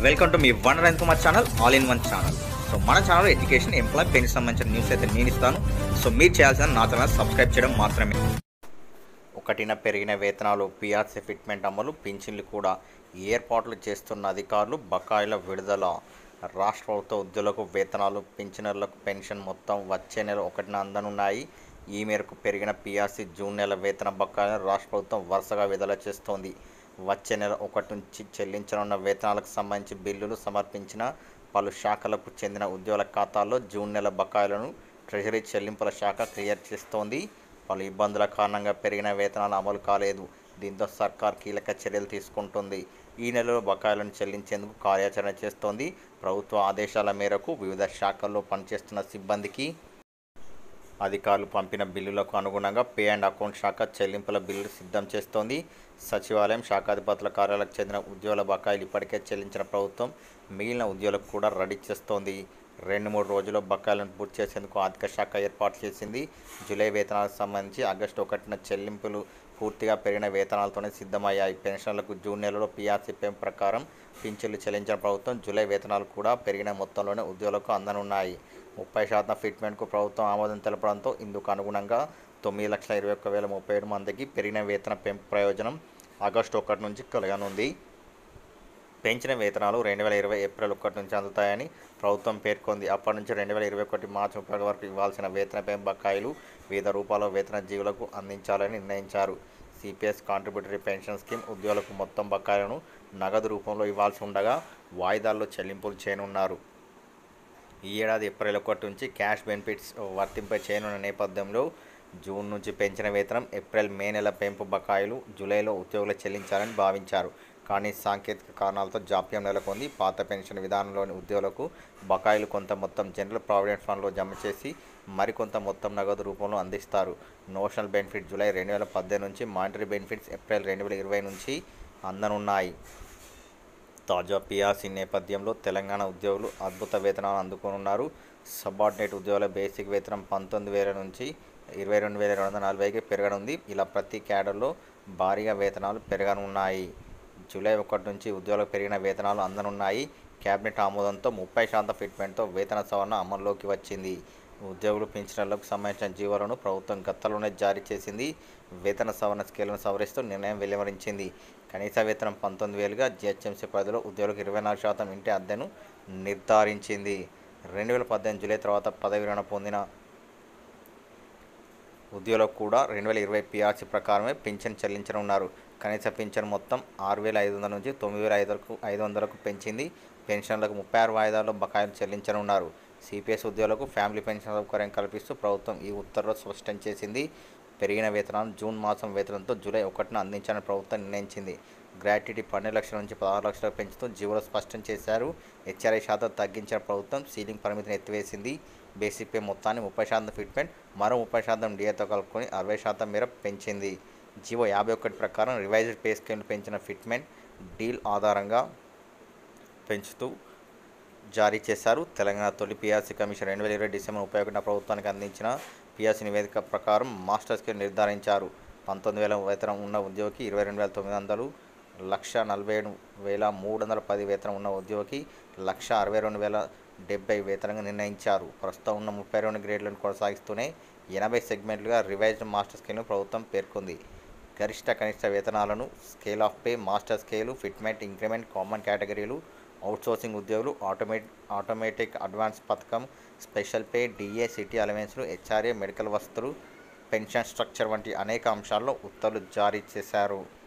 welcome to మీ Varun Kumar channel all in one channel so మన channel education employ పెన్కి సంబంధించిన న్యూస్ అయితే నేను ఇస్తాను సో మీరు చేయాల్సిన నా ఛానల్ సబ్స్క్రైబ్ చేయడం మాత్రమే ఒకటిన పెరిగిన వేతనాలు పిఆర్సీ ఫిట్మెంట్ అమలు పింఛన్లు కూడా ఏర్పాట్లు చేస్తున్న అధికారులు బకాయిల విడుదల రాష్ట్ర ప్రభుత్వ ఉద్యోగులకు వేతనాలు పింఛనర్లకు పెన్షన్ మొత్తం వచ్చే నెల ఒకటిన అందనున్నాయి ఈ మేరకు పెరిగిన పిఆర్సీ జూన్ నెల వేతన బకాయిలను రాష్ట్ర ప్రభుత్వం వరుసగా విడుదల చేస్తోంది వచ్చే నెల ఒకటి నుంచి చెల్లించనున్న వేతనాలకు సంబంధించి బిల్లులు సమర్పించిన పలు శాఖలకు చెందిన ఉద్యోగుల ఖాతాల్లో జూన్ నెల బకాయిలను ట్రెజరీ చెల్లింపుల శాఖ క్లియర్ చేస్తోంది పలు ఇబ్బందుల కారణంగా పెరిగిన వేతనాలు అమలు కాలేదు దీంతో సర్కార్ కీలక చర్యలు తీసుకుంటుంది ఈ నెలలో బకాయిలను చెల్లించేందుకు కార్యాచరణ చేస్తోంది ప్రభుత్వ ఆదేశాల మేరకు వివిధ శాఖల్లో పనిచేస్తున్న సిబ్బందికి అధికారులు పంపిన బిల్లులకు అనుగుణంగా పే అండ్ అకౌంట్ శాఖ చెల్లింపుల బిల్లులు సిద్ధం చేస్తోంది సచివాలయం శాఖాధిపతుల కార్యాలకు చెందిన ఉద్యోగుల బకాయిలు ఇప్పటికే చెల్లించిన ప్రభుత్వం మిగిలిన ఉద్యోగులకు కూడా రెడీ చేస్తోంది రెండు మూడు రోజుల్లో బకాయిలను పూర్తి చేసేందుకు ఆర్థిక శాఖ ఏర్పాటు చేసింది జూలై వేతనాలకు సంబంధించి ఆగస్టు ఒకటిన చెల్లింపులు పూర్తిగా పెరిగిన వేతనాలతోనే సిద్ధమయ్యాయి పెన్షన్లకు జూన్ నెలలో పీఆర్సీ పెంపు ప్రకారం పింఛన్లు చెల్లించిన ప్రభుత్వం జూలై వేతనాలు కూడా పెరిగిన మొత్తంలోనే ఉద్యోగులకు అందనున్నాయి ముప్పై శాతం ఫిట్మెంట్కు ప్రభుత్వం ఆమోదం తెలపడంతో ఇందుకు అనుగుణంగా తొమ్మిది లక్షల ఇరవై ఒక్క వేల ముప్పై ఏడు మందికి పెరిగిన వేతన పెంపు ప్రయోజనం ఆగస్టు ఒకటి నుంచి కలగనుంది పెంచిన వేతనాలు రెండు వేల ఇరవై ఏప్రిల్ ఒకటి నుంచి అందుతాయని ప్రభుత్వం పేర్కొంది అప్పటి నుంచి రెండు వేల ఇరవై ఒకటి మార్చి ముప్పై ఒకటి వరకు ఇవ్వాల్సిన వేతన పెంపు బకాయిలు వివిధ రూపాల్లో వేతన జీవులకు అందించాలని నిర్ణయించారు సిపిఎస్ కాంట్రిబ్యూటరీ పెన్షన్ స్కీమ్ ఉద్యోగులకు మొత్తం బకాయిలను నగదు రూపంలో ఇవ్వాల్సి ఉండగా వాయిదాల్లో చెల్లింపులు చేయనున్నారు ఈ ఏడాది ఏప్రిల్ ఒకటి నుంచి క్యాష్ బెనిఫిట్స్ వర్తింప చేయనున్న నేపథ్యంలో జూన్ నుంచి పెంచిన వేతనం ఏప్రిల్ మే నెల పెంపు బకాయిలు జూలైలో ఉద్యోగులు చెల్లించాలని భావించారు కానీ సాంకేతిక కారణాలతో జాప్యం నెలకొంది పాత పెన్షన్ విధానంలోని ఉద్యోగులకు బకాయిలు కొంత మొత్తం జనరల్ ప్రావిడెంట్ ఫండ్లో జమ చేసి మరికొంత మొత్తం నగదు రూపంలో అందిస్తారు నోషనల్ బెనిఫిట్ జూలై రెండు వేల పద్దెనిమిది నుంచి మానిటరీ బెనిఫిట్స్ ఏప్రిల్ రెండు వేల ఇరవై నుంచి అందనున్నాయి తాజా పిఆర్సీ నేపథ్యంలో తెలంగాణ ఉద్యోగులు అద్భుత వేతనాలు అందుకోనున్నారు సబార్డినేట్ ఉద్యోగుల బేసిక్ వేతనం పంతొమ్మిది వేల నుంచి ఇరవై రెండు వేల రెండు వందల నలభైకి పెరగనుంది ఇలా ప్రతి క్యాడర్లో భారీగా వేతనాలు పెరగనున్నాయి జూలై ఒకటి నుంచి ఉద్యోగులకు పెరిగిన వేతనాలు అందనున్నాయి కేబినెట్ ఆమోదంతో ముప్పై శాతం ఫిట్మెంట్తో వేతన సవరణ అమల్లోకి వచ్చింది ఉద్యోగులు పింఛన్లకు సంబంధించిన జీవోలను ప్రభుత్వం గతంలోనే జారీ చేసింది వేతన సవరణ స్కేల్ను సవరిస్తూ నిర్ణయం వెలువరించింది కనీస వేతనం పంతొమ్మిది వేలుగా జిహెచ్ఎంసీ పరిధిలో ఉద్యోగులకు ఇరవై నాలుగు శాతం ఇంటి అద్దెను నిర్ధారించింది రెండు వేల పద్దెనిమిది జూలై తర్వాత పదవి విరమణ పొందిన ఉద్యోగులకు కూడా రెండు వేల ఇరవై పిఆర్సీ ప్రకారమే పింఛన్ చెల్లించనున్నారు కనీస పింఛన్ మొత్తం ఆరు వేల ఐదు వందల నుంచి తొమ్మిది వేల ఐదు వరకు ఐదు వందలకు పెంచింది పెన్షన్లకు ముప్పై ఆరు వాయిదాల్లో బకాయిలు చెల్లించనున్నారు సిపిఎస్ ఉద్యోగులకు ఫ్యామిలీ పెన్షన్ సౌకర్యం కల్పిస్తూ ప్రభుత్వం ఈ ఉత్తర్వులు స్పష్టం చేసింది పెరిగిన వేతనాలు జూన్ మాసం వేతనంతో జూలై ఒకటిన అందించాలని ప్రభుత్వం నిర్ణయించింది గ్రాట్యుటీ పన్నెండు లక్షల నుంచి పదహారు లక్షలకు పెంచుతూ జీవోలో స్పష్టం చేశారు హెచ్ఆర్ఐ శాతం తగ్గించిన ప్రభుత్వం సీలింగ్ పరిమితిని ఎత్తివేసింది బేసిక్ పే మొత్తాన్ని ముప్పై శాతం ఫిట్మెంట్ మరో ముప్పై శాతం డిఏతో కలుపుకొని అరవై శాతం మేర పెంచింది జీవో యాభై ఒకటి ప్రకారం రివైజ్డ్ పే స్కేల్ పెంచిన ఫిట్మెంట్ డీల్ ఆధారంగా పెంచుతూ జారీ చేశారు తెలంగాణ తొలి పిఆర్సీ కమిషన్ రెండు వేల ఇరవై డిసెంబర్ ముప్పై ఒకటిన ప్రభుత్వానికి అందించిన పిఆర్సీ నివేదిక ప్రకారం మాస్టర్ స్కేల్ నిర్ధారించారు పంతొమ్మిది వేల వేతనం ఉన్న ఉద్యోగికి ఇరవై రెండు వేల తొమ్మిది వందలు లక్ష నలభై ఏడు వేల మూడు వందల పది వేతనం ఉన్న ఉద్యోగికి లక్ష అరవై రెండు వేల డెబ్బై వేతనంగా నిర్ణయించారు ప్రస్తుతం ఉన్న ముప్పై రెండు గ్రేడ్లను కొనసాగిస్తూనే ఎనభై సెగ్మెంట్లుగా రివైజ్డ్ మాస్టర్ స్కేల్ను ప్రభుత్వం పేర్కొంది గరిష్ట కనిష్ట వేతనాలను scale of pay master scale fitment increment common కేటగిరీలు అవుట్సోర్సింగ్ ఉద్యోగులు ఆటోమేట్ ఆటోమేటిక్ అడ్వాన్స్ పథకం స్పెషల్ పే డిఏ సిటీ అలవెన్స్లు హెచ్ఆర్ఏ మెడికల్ వస్తువులు పెన్షన్ స్ట్రక్చర్ వంటి అనేక అంశాల్లో ఉత్తర్వులు జారీ చేశారు